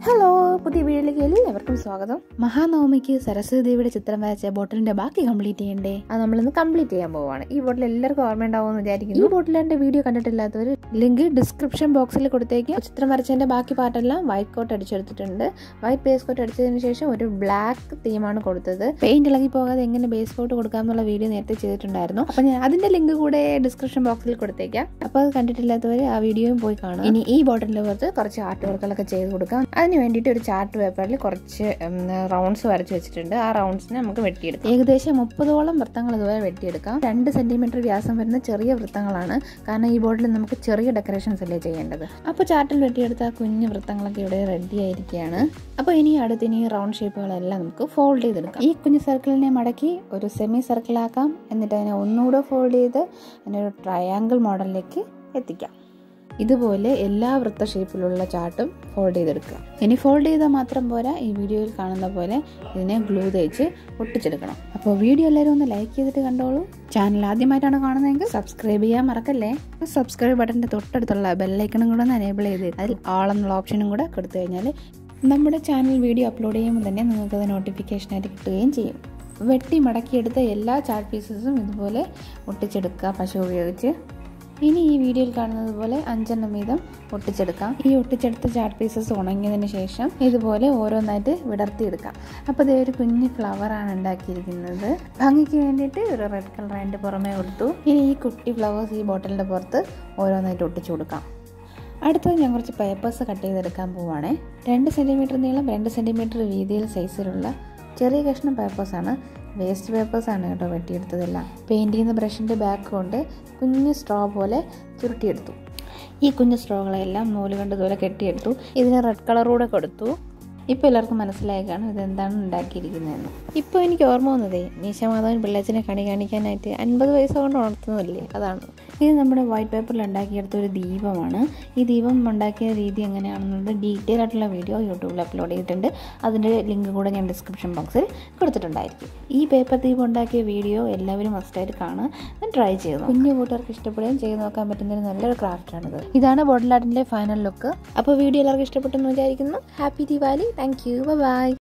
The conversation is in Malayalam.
ഹലോ പുതിയ വീഡിയോയിലേക്ക് എല്ലാവർക്കും സ്വാഗതം മഹാനവമിക്ക് സരസ്വതി ദേവിയുടെ ചിത്രം വരച്ച ബോട്ടിലിന്റെ ബാക്കി കംപ്ലീറ്റ് ചെയ്യണ്ടേ അത് നമ്മളിന്ന് കംപ്ലീറ്റ് ചെയ്യാൻ പോവാണ് ഈ ബോട്ടിൽ എല്ലാവർക്കും ഓർമ്മ ഉണ്ടാവുമെന്ന് വിചാരിക്കുന്നു ഈ ബോട്ടിലിന്റെ വീഡിയോ കണ്ടിട്ടില്ലാത്തവർ ലിങ്ക് ഡിസ്ക്രിപ്ഷൻ ബോക്സിൽ കൊടുത്തേക്ക് ചിത്രം വരച്ചതിന്റെ ബാക്കി പാർട്ടെല്ലാം വൈറ്റ് കോട്ട് അടിച്ചെടുത്തിട്ടുണ്ട് വൈറ്റ് ബേസ് കോട്ട് അടിച്ചതിന് ശേഷം ഒരു ബ്ലാക്ക് തീമാണ് കൊടുത്തത് പെയിന്റ് ഇളകി പോകാതെ എങ്ങനെ ബേസ് കോട്ട് കൊടുക്കാം എന്നുള്ള വീഡിയോ നേരത്തെ ചെയ്തിട്ടുണ്ടായിരുന്നു അപ്പൊ ഞാൻ അതിന്റെ ലിങ്ക് കൂടെ ഡിസ്ക്രിപ്ഷൻ ബോക്സിൽ കൊടുത്തേക്കാം അപ്പൊ അത് കണ്ടിട്ടില്ലാത്തവർ ആ വീഡിയോയും പോയി കാണാം ഇനി ഈ ബോട്ടിലിന്റെ പുറത്ത് കുറച്ച് ആർട്ട് വർക്കുകളൊക്കെ ചെയ്ത് കൊടുക്കാം അതിന് വേണ്ടിയിട്ട് ഒരു ചാർട്ട് പേപ്പറിൽ കുറച്ച് റൗണ്ട്സ് വരച്ച് വെച്ചിട്ടുണ്ട് ആ റൗണ്ട്സിനെ നമുക്ക് വെട്ടിയെടുക്കാം ഏകദേശം മുപ്പതോളം വൃത്തങ്ങൾ ഇതുവരെ വെട്ടിയെടുക്കാം രണ്ട് സെന്റിമീറ്റർ വ്യാസം വരുന്ന ചെറിയ വൃത്തങ്ങളാണ് കാരണം ഈ ബോർഡിൽ നമുക്ക് ചെറിയ ഡെക്കറേഷൻസ് അല്ലേ ചെയ്യേണ്ടത് അപ്പോൾ ചാർട്ടിൽ വെട്ടിയെടുത്ത ആ കുഞ്ഞു വൃത്തങ്ങളൊക്കെ ഇവിടെ റെഡി ആയിരിക്കുകയാണ് അപ്പോൾ ഇനി അടുത്ത് ഇനി റൗണ്ട് ഷേപ്പുകളെല്ലാം നമുക്ക് ഫോൾഡ് ചെയ്തെടുക്കാം ഈ കുഞ്ഞു സർക്കിളിനെ മടക്കി ഒരു സെമി സർക്കിളാക്കാം എന്നിട്ട് അതിനെ ഒന്നുകൂടെ ഫോൾഡ് ചെയ്ത് അതിനെ ഒരു ട്രയാങ്കിൾ മോഡലിലേക്ക് എത്തിക്കാം ഇതുപോലെ എല്ലാ വൃത്ത ഷേപ്പിലുള്ള ചാർട്ടും ഫോൾഡ് ചെയ്തെടുക്കുക ഇനി ഫോൾഡ് ചെയ്താൽ മാത്രം പോരാ ഈ വീഡിയോയിൽ കാണുന്ന പോലെ ഇതിനെ ഗ്ലൂ തേച്ച് ഒട്ടിച്ചെടുക്കണം അപ്പോൾ വീഡിയോ എല്ലാവരും ഒന്ന് ലൈക്ക് ചെയ്തിട്ട് കണ്ടോളൂ ചാനൽ ആദ്യമായിട്ടാണ് കാണുന്നതെങ്കിൽ സബ്സ്ക്രൈബ് ചെയ്യാൻ മറക്കല്ലേ സബ്സ്ക്രൈബ് ബട്ടൻ്റെ തൊട്ടടുത്തുള്ള ബെല്ലൈക്കണും കൂടെ ഒന്ന് എനേബിൾ ചെയ്ത് അതിൽ ആൾ എന്നുള്ള ഓപ്ഷനും കൂടെ കൊടുത്തു കഴിഞ്ഞാൽ നമ്മുടെ ചാനൽ വീഡിയോ അപ്ലോഡ് ചെയ്യുമ്പോൾ തന്നെ നിങ്ങൾക്കത് നോട്ടിഫിക്കേഷനായിട്ട് കിട്ടുകയും ചെയ്യും വെട്ടി മടക്കിയെടുത്ത എല്ലാ ചാർട്ട് പീസസും ഇതുപോലെ ഒട്ടിച്ചെടുക്കുക പശ ഉപയോഗിച്ച് ഇനി ഈ വീഡിയോയിൽ കാണുന്നത് പോലെ അഞ്ചെണ്ണം വീതം ഒട്ടിച്ചെടുക്കാം ഈ ഒട്ടിച്ചെടുത്ത ചാർട്ട് പീസസ് ഉണങ്ങിയതിന് ശേഷം ഇതുപോലെ ഓരോന്നായിട്ട് വിടർത്തിയെടുക്കാം അപ്പോൾ ഇതേ ഒരു കുഞ്ഞ് ഫ്ലവറാണ് ഉണ്ടാക്കിയിരിക്കുന്നത് ഭംഗിക്ക് വേണ്ടിയിട്ട് ഒരു റെഡ് കളർ അതിൻ്റെ പുറമേ കൊടുത്തു ഇനി ഈ കുട്ടി ഫ്ലവേഴ്സ് ഈ ബോട്ടിലിൻ്റെ പുറത്ത് ഓരോന്നായിട്ട് ഒട്ടിച്ചു കൊടുക്കാം അടുത്തത് ഞാൻ കുറച്ച് പേപ്പേഴ്സ് കട്ട് ചെയ്തെടുക്കാൻ പോവുകയാണേ രണ്ട് സെൻറ്റിമീറ്റർ നീളം രണ്ട് സെൻറ്റിമീറ്റർ വീതിയിൽ സൈസിലുള്ള ചെറിയ കഷ്ണം പേപ്പേഴ്സാണ് വേസ്റ്റ് പേപ്പേഴ്സാണ് കേട്ടോ വെട്ടിയെടുത്തതെല്ലാം പെയിൻറ് ചെയ്യുന്ന ബ്രഷിൻ്റെ ബാക്ക് കൊണ്ട് കുഞ്ഞ് സ്ട്രോ പോലെ ചുരുട്ടിയെടുത്തു ഈ കുഞ്ഞു സ്ട്രോകളെല്ലാം നൂല് കൊണ്ട് ഇതുപോലെ കെട്ടിയെടുത്തു ഇതിന് റെഡ് കളറൂടെ കൊടുത്തു ഇപ്പോൾ എല്ലാവർക്കും മനസ്സിലായി കാണും ഇതെന്താണ് ഉണ്ടാക്കിയിരിക്കുന്നതെന്ന് ഇപ്പോൾ എനിക്ക് ഓർമ്മ വന്നതേ മീശമാധവൻ പിള്ളേച്ചനെ കണി കാണിക്കാനായിട്ട് അൻപത് വയസ്സ് കൊണ്ട് ഉണർത്തുന്നില്ലേ അതാണ് ഇത് നമ്മുടെ വൈറ്റ് പേപ്പറിൽ ഉണ്ടാക്കിയെടുത്ത ഒരു ദീപമാണ് ഈ ദീപം ഉണ്ടാക്കിയ രീതി എങ്ങനെയാണെന്നുള്ളത് ഡീറ്റെയിൽ ആയിട്ടുള്ള വീഡിയോ യൂട്യൂബിൽ അപ്ലോഡ് ചെയ്തിട്ടുണ്ട് അതിൻ്റെ ലിങ്ക് കൂടെ ഞാൻ ഡിസ്ക്രിപ്ഷൻ ബോക്സിൽ കൊടുത്തിട്ടുണ്ടായിരിക്കും ഈ പേപ്പർ ദീപം ഉണ്ടാക്കിയ വീഡിയോ എല്ലാവരും മസ്റ്റായിട്ട് കാണുക ട്രൈ ചെയ്തു കുഞ്ഞു കൂട്ടുകാർക്ക് ഇഷ്ടപ്പെടുകയും ചെയ്ത് നോക്കാൻ പറ്റുന്ന ഒരു നല്ലൊരു ക്രാഫ്റ്റാണിത് ഇതാണ് ബോട്ടിൽ ആർട്ടിൻ്റെ ഫൈനൽ ലുക്ക് അപ്പോൾ വീഡിയോ എല്ലാവർക്കും ഇഷ്ടപ്പെട്ടെന്ന് വിചാരിക്കുന്നു happy Diwali thank you by